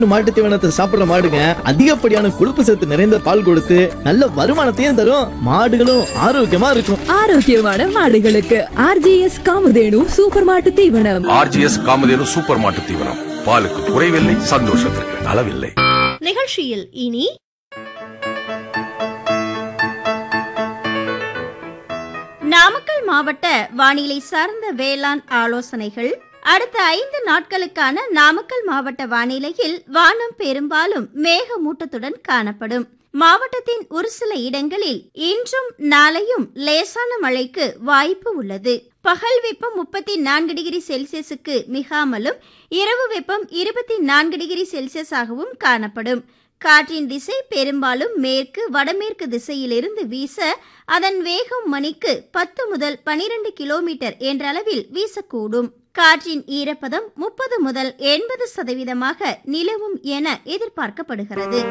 மாட்டு தீவனத்தை சாப்பிடுற மாடுங்க அதிகப்படியான கொழுப்பு சத்து நிறைந்த பால் கொடுத்து நல்ல வருமானத்தையும் தரும் மாடுகளும் ஆரோக்கியமா இருக்கும் ஆரோக்கியமான மாடுகளுக்கு ஆர்ஜிஎஸ் காமதேனு சூப்பர் மாட்டு தீவனம் ஆர்ஜிஎஸ் காமதேனு சூப்பர் மாட்டு தீவனம் பாலுக்கு குறைவில்லை சந்தோஷத்திற்கு அளவில்லை நிகழ்ச்சியில் இனி நாமக்கல் மாவட்ட வானிலை சார்ந்த வேளாண் ஆலோசனைகள் அடுத்த ஐந்து நாட்களுக்கான நாமக்கல் மாவட்ட வானிலையில் வானம் பெரும்பாலும் மேகமூட்டத்துடன் காணப்படும் மாவட்டத்தின் ஒரு சில இடங்களில் இன்றும் நாளையும் லேசான மழைக்கு வாய்ப்பு உள்ளது பகல் வெப்பம் முப்பத்தி நான்கு டிகிரி செல்சியஸுக்கு மிகாமலும் இரவு வெப்பம் இருபத்தி நான்கு டிகிரி செல்சியஸாகவும் காணப்படும் காற்றின் திசை பெரும்பாலும் மேற்கு வடமேற்கு திசையிலிருந்து வீச அதன் வேகம் மணிக்கு பத்து முதல் பனிரெண்டு கிலோமீட்டர் என்ற அளவில் வீசக்கூடும் காற்றின் ஈரப்பதம் முப்பது முதல் எண்பது சதவீதமாக நிலவும் என எதிர்பார்க்கப்படுகிறது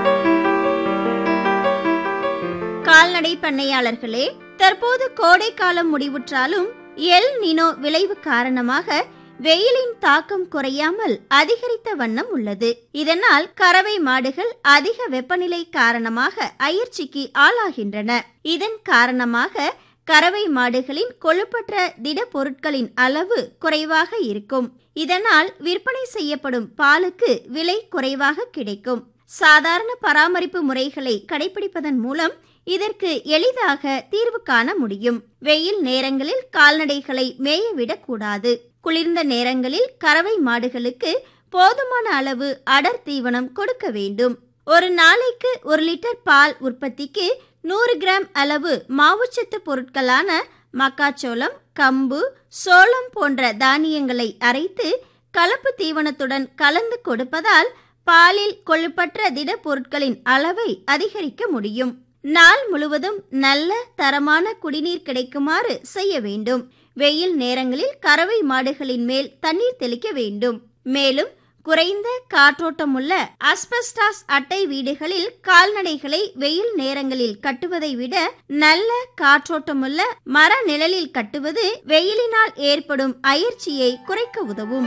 கால்நடை பண்ணையாளர்களே தற்போது கோடை காலம் முடிவுற்றாலும் எல் நினோ விளைவு காரணமாக வெயிலின் தாக்கம் குறையாமல் அதிகரித்த வண்ணம் உள்ளது இதனால் கறவை மாடுகள் அதிக வெப்பநிலை காரணமாக அயற்சிக்கு ஆளாகின்றன இதன் காரணமாக கறவை மாடுகளின் கொழுப்பற்ற திட பொருட்களின் அளவு குறைவாக இருக்கும் இதனால் விற்பனை செய்யப்படும் பாலுக்கு விலை குறைவாக கிடைக்கும் சாதாரண பராமரிப்பு முறைகளை கடைபிடிப்பதன் மூலம் இதற்கு எளிதாக தீர்வு காண முடியும் வெயில் நேரங்களில் கால்நடைகளை மேயவிடக் கூடாது குளிர்ந்த நேரங்களில் கறவை மாடுகளுக்கு போதுமான அளவு அடர் தீவனம் கொடுக்க வேண்டும் ஒரு நாளைக்கு ஒரு லிட்டர் பால் உற்பத்திக்கு நூறு கிராம் அளவு மாவுச்சத்து பொருட்களான மக்காச்சோளம் கம்பு சோளம் போன்ற தானியங்களை அரைத்து கலப்பு தீவனத்துடன் கலந்து கொடுப்பதால் பாலில் கொழுப்பற்ற திட பொருட்களின் அளவை அதிகரிக்க முடியும் நாள் முழுவதும் நல்ல தரமான குடிநீர் கிடைக்குமாறு செய்ய வேண்டும் வெயில் நேரங்களில் கறவை மாடுகளின் மேல் தண்ணீர் தெளிக்க வேண்டும் மேலும் குறைந்த காற்றோட்டமுள்ள அஸ்பெஸ்டாஸ் அட்டை வீடுகளில் கால்நடைகளை வெயில் நேரங்களில் கட்டுவதை விட நல்ல காற்றோட்டமுள்ள மர நிழலில் கட்டுவது வெயிலினால் ஏற்படும் அயற்சியை குறைக்க உதவும்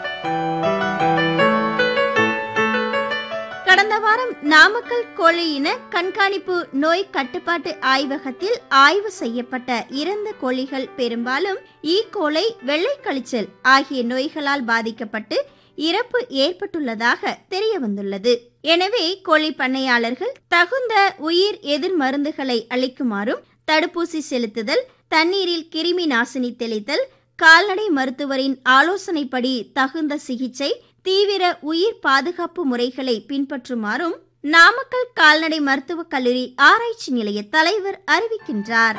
கடந்த வாரம் நாமக்கல் கோழி இன கண்காணிப்பு நோய் கட்டுப்பாட்டு ஆய்வகத்தில் ஆய்வு செய்யப்பட்ட இறந்த கோழிகள் பெரும்பாலும் ஈ கோலை வெள்ளை கழிச்சல் ஆகிய நோய்களால் பாதிக்கப்பட்டு இறப்பு ஏற்பட்டுள்ளதாக தெரிய வந்துள்ளது எனவே கோழி பண்ணையாளர்கள் தகுந்த உயிர் எதிர் மருந்துகளை அளிக்குமாறும் தடுப்பூசி செலுத்துதல் தண்ணீரில் கிருமி நாசினி தெளித்தல் கால்நடை மருத்துவரின் ஆலோசனைப்படி தகுந்த சிகிச்சை தீவிர உயிர் பாதுகாப்பு முறைகளை பின்பற்றுமாறும் நாமக்கல் கால்நடை மருத்துவக் கல்லூரி ஆராய்ச்சி நிலைய தலைவர் அறிவிக்கின்றார்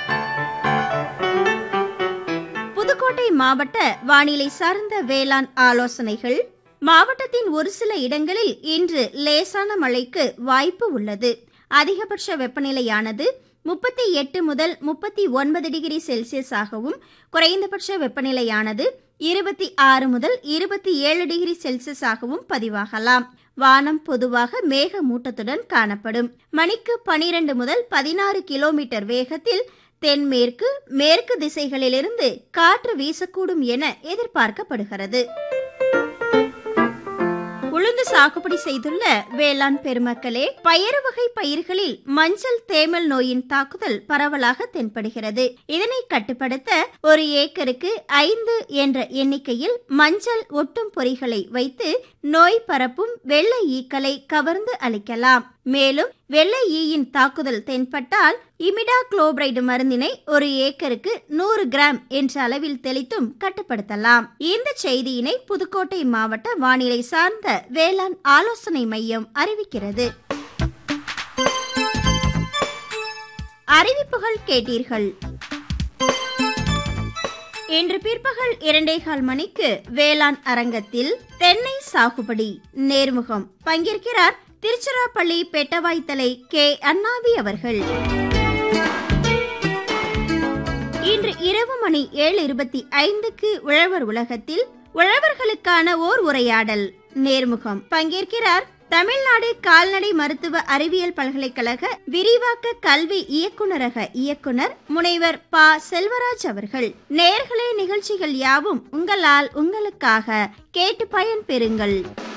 புதுக்கோட்டை மாவட்ட வானிலை சார்ந்த வேளாண் ஆலோசனைகள் மாவட்டத்தின் ஒரு சில இடங்களில் இன்று லேசான மழைக்கு வாய்ப்பு உள்ளது அதிகபட்ச வெப்பநிலையானது முப்பத்தி எட்டு முதல் முப்பத்தி ஒன்பது டிகிரி செல்சியஸாகவும் குறைந்தபட்ச வெப்பநிலையானது இருபத்தி ஆறு முதல் இருபத்தி ஏழு டிகிரி செல்சியஸாகவும் பதிவாகலாம் வானம் பொதுவாக மேகமூட்டத்துடன் காணப்படும் மணிக்கு பனிரெண்டு முதல் பதினாறு கிலோமீட்டர் வேகத்தில் தென்மேற்கு மேற்கு திசைகளிலிருந்து காற்று வீசக்கூடும் என எதிர்பார்க்கப்படுகிறது உளுந்து சாகுபடி செய்துள்ள வேளாண் பெருமக்களே பயறு வகை பயிர்களில் மஞ்சள் தேமல் நோயின் தாக்குதல் பரவலாக தென்படுகிறது இதனை கட்டுப்படுத்த ஒரு ஏக்கருக்கு ஐந்து என்ற எண்ணிக்கையில் மஞ்சள் ஒட்டும் பொறிகளை வைத்து நோய் பரப்பும் வெள்ளை ஈக்களை கவர்ந்து அளிக்கலாம் மேலும் வெள்ளை ஈயின் தாக்குதல் தென்பட்டால் இமிடா குளோபரைடு மருந்தினை ஒரு ஏக்கருக்கு நூறு கிராம் என்ற அளவில் தெளித்தும் கட்டுப்படுத்தலாம் இந்த செய்தியினை புதுக்கோட்டை மாவட்ட வானிலை சார்ந்த வேளாண் ஆலோசனை மையம் அறிவிக்கிறது அறிவிப்புகள் கேட்டீர்கள் இன்று பிற்பகல் இரண்டேகால் மணிக்கு வேளாண் அரங்கத்தில் தென்னை சாகுபடி நேர்முகம் பங்கேற்கிறார் திருச்சிராப்பள்ளி பெட்டவாய்த்தலை கே அண்ணாவி அவர்கள் இன்று இரவு மணி ஏழு இருபத்தி ஐந்துக்கு உழவர் உலகத்தில் உழவர்களுக்கான ஓர் உரையாடல் நேர்முகம் பங்கேற்கிறார் தமிழ்நாடு கால்நடை மருத்துவ அறிவியல் பல்கலைக்கழக விரிவாக்க கல்வி இயக்குநரக இயக்குனர் முனைவர் ப செல்வராஜ் அவர்கள் நேர்களே நிகழ்ச்சிகள் யாவும் உங்களால் உங்களுக்காக கேட்டு பயன் பெறுங்கள்